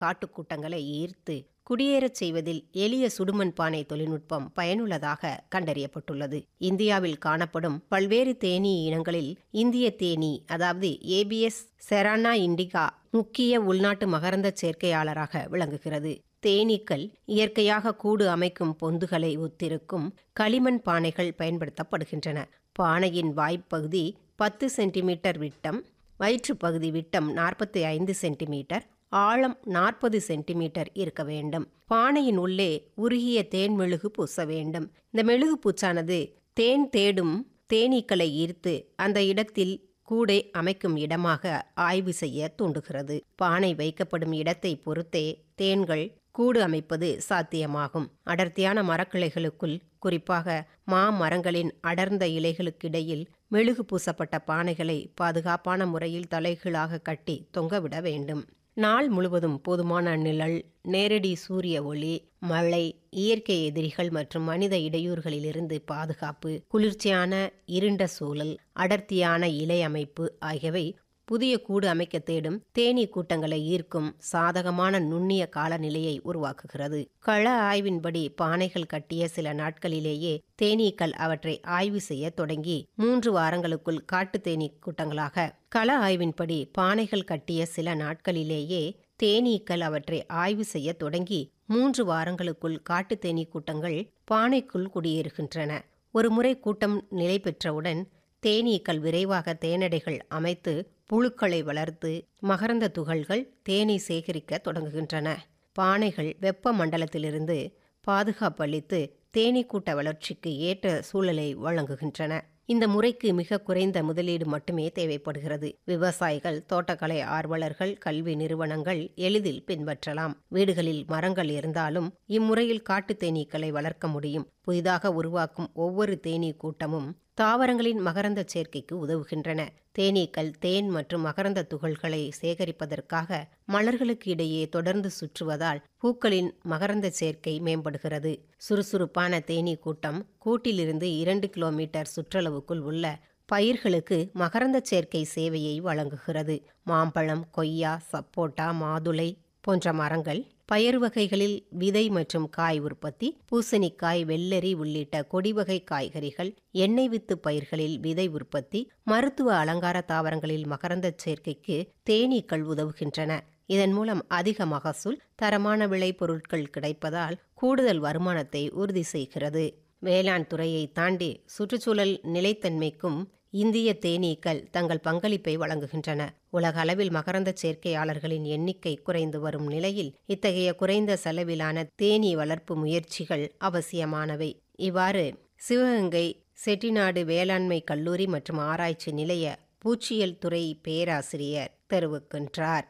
காட்டுக்கூட்டங்களை ஈர்த்து குடியேறச் செய்வதில் எளிய சுடுமண் பானை தொழில்நுட்பம் பயனுள்ளதாக கண்டறியப்பட்டுள்ளது இந்தியாவில் காணப்படும் பல்வேறு தேனீ இனங்களில் இந்திய தேனீ அதாவது ஏபிஎஸ் செரானா இண்டிகா முக்கிய உள்நாட்டு மகரந்த சேர்க்கையாளராக விளங்குகிறது தேனீக்கள் இயற்கையாக கூடு அமைக்கும் பொந்துகளை ஒத்திருக்கும் களிமண் பானைகள் பயன்படுத்தப்படுகின்றன பானையின் வாய்ப்பகுதி பத்து சென்டிமீட்டர் விட்டம் வயிற்றுப்பகுதி விட்டம் நாற்பத்தி ஐந்து சென்டிமீட்டர் ஆழம் நாற்பது சென்டிமீட்டர் இருக்க வேண்டும் பானையின் உள்ளே உருகிய தேன் மெழுகு பூச வேண்டும் இந்த மெழுகு பூச்சானது தேன் தேடும் தேனீக்களை ஈர்த்து அந்த இடத்தில் கூடை அமைக்கும் இடமாக ஆய்வு செய்ய தூண்டுகிறது பானை வைக்கப்படும் இடத்தை பொறுத்தே தேன்கள் கூடு அமைப்பது சாத்தியமாகும் அடர்த்தியான மரக்கிளைகளுக்குள் குறிப்பாக மா மரங்களின் அடர்ந்த இலைகளுக்கிடையில் மெழுகு பூசப்பட்ட பானைகளை பாதுகாப்பான முறையில் தலைகீழாக கட்டி தொங்கவிட வேண்டும் நாள் முழுவதும் போதுமான நிழல் நேரடி சூரிய ஒளி மழை இயற்கை எதிரிகள் மற்றும் மனித இடையூறுகளிலிருந்து பாதுகாப்பு குளிர்ச்சியான இருண்ட சூழல் அடர்த்தியான இலை அமைப்பு ஆகியவை புதிய கூடு அமைக்க தேடும் தேனீ கூட்டங்களை ஈர்க்கும் சாதகமான நுண்ணிய காலநிலையை உருவாக்குகிறது கள ஆய்வின்படி பானைகள் கட்டிய சில நாட்களிலேயே தேனீக்கள் அவற்றை ஆய்வு செய்ய தொடங்கி மூன்று வாரங்களுக்குள் காட்டு தேனீ கூட்டங்களாக கள ஆய்வின்படி பானைகள் கட்டிய சில நாட்களிலேயே தேனீக்கள் அவற்றை ஆய்வு செய்ய தொடங்கி மூன்று வாரங்களுக்குள் காட்டு தேனீ கூட்டங்கள் பானைக்குள் குடியேறுகின்றன ஒரு முறை கூட்டம் நிலை பெற்றவுடன் தேனீக்கள் விரைவாக தேனடைகள் அமைத்து புழுக்களை வளர்த்து மகரந்த துகள்கள் தேனை சேகரிக்க தொடங்குகின்றன பானைகள் வெப்ப மண்டலத்திலிருந்து பாதுகாப்பளித்து தேனீக்கூட்ட வளர்ச்சிக்கு ஏற்ற சூழலை வழங்குகின்றன இந்த முறைக்கு மிக குறைந்த முதலீடு மட்டுமே தேவைப்படுகிறது விவசாயிகள் தோட்டக்கலை ஆர்வலர்கள் கல்வி நிறுவனங்கள் எளிதில் பின்பற்றலாம் வீடுகளில் மரங்கள் இருந்தாலும் இம்முறையில் காட்டு தேனீக்களை வளர்க்க முடியும் புதிதாக உருவாக்கும் ஒவ்வொரு தேனீ கூட்டமும் தாவரங்களின் மகரந்த சேர்க்கைக்கு உதவுகின்றன தேனீக்கள் தேன் மற்றும் மகரந்த துகள்களை சேகரிப்பதற்காக மலர்களுக்கு இடையே தொடர்ந்து சுற்றுவதால் பூக்களின் மகரந்த சேர்க்கை மேம்படுகிறது சுறுசுறுப்பான தேனீ கூட்டம் கூட்டிலிருந்து இரண்டு கிலோமீட்டர் சுற்றளவுக்குள் உள்ள பயிர்களுக்கு மகரந்த சேர்க்கை சேவையை வழங்குகிறது மாம்பழம் கொய்யா சப்போட்டா மாதுளை போன்ற மரங்கள் பயறு வகைகளில் விதை மற்றும் காய் உற்பத்தி பூசணிக்காய் வெள்ளரி உள்ளிட்ட கொடிவகை காய்கறிகள் எண்ணெய் வித்து பயிர்களில் விதை உற்பத்தி மருத்துவ அலங்கார தாவரங்களில் மகரந்த சேர்க்கைக்கு தேனீக்கள் உதவுகின்றன இதன் மூலம் அதிக மகசூல் தரமான விளைபொருட்கள் கிடைப்பதால் கூடுதல் வருமானத்தை உறுதி செய்கிறது வேளாண் துறையை தாண்டி சுற்றுச்சூழல் நிலைத்தன்மைக்கும் இந்திய தேனீக்கள் தங்கள் பங்களிப்பை வழங்குகின்றன உலக அளவில் மகரந்த சேர்க்கையாளர்களின் எண்ணிக்கை குறைந்து வரும் நிலையில் இத்தகைய குறைந்த செலவிலான தேனீ வளர்ப்பு முயற்சிகள் அவசியமானவை இவ்வாறு சிவகங்கை செட்டிநாடு வேளாண்மை கல்லூரி மற்றும் ஆராய்ச்சி நிலைய பூச்சியல் துறை பேராசிரியர் தெரிவிக்கின்றார்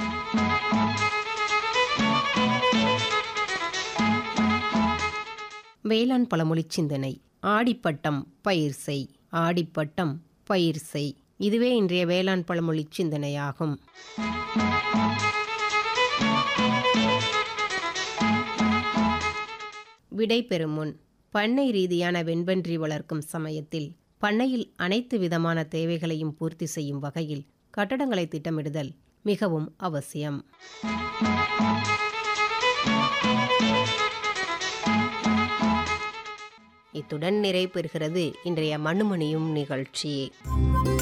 வேளாண் பழமொழி சிந்தனை ஆடிப்பட்டம் பயிர் செய் ஆடிப்பட்டம் பயிர் செய் இதுவே இன்றைய வேளாண் பழமொழி சிந்தனையாகும் விடை பெறும் முன் பண்ணை ரீதியான வெண்பன்றி வளர்க்கும் சமயத்தில் பண்ணையில் அனைத்து விதமான தேவைகளையும் பூர்த்தி செய்யும் வகையில் கட்டடங்களை திட்டமிடுதல் மிகவும் அவசியம் இத்துடன் நிறைவு பெறுகிறது இன்றைய மண்ணுமணியும் நிகழ்ச்சி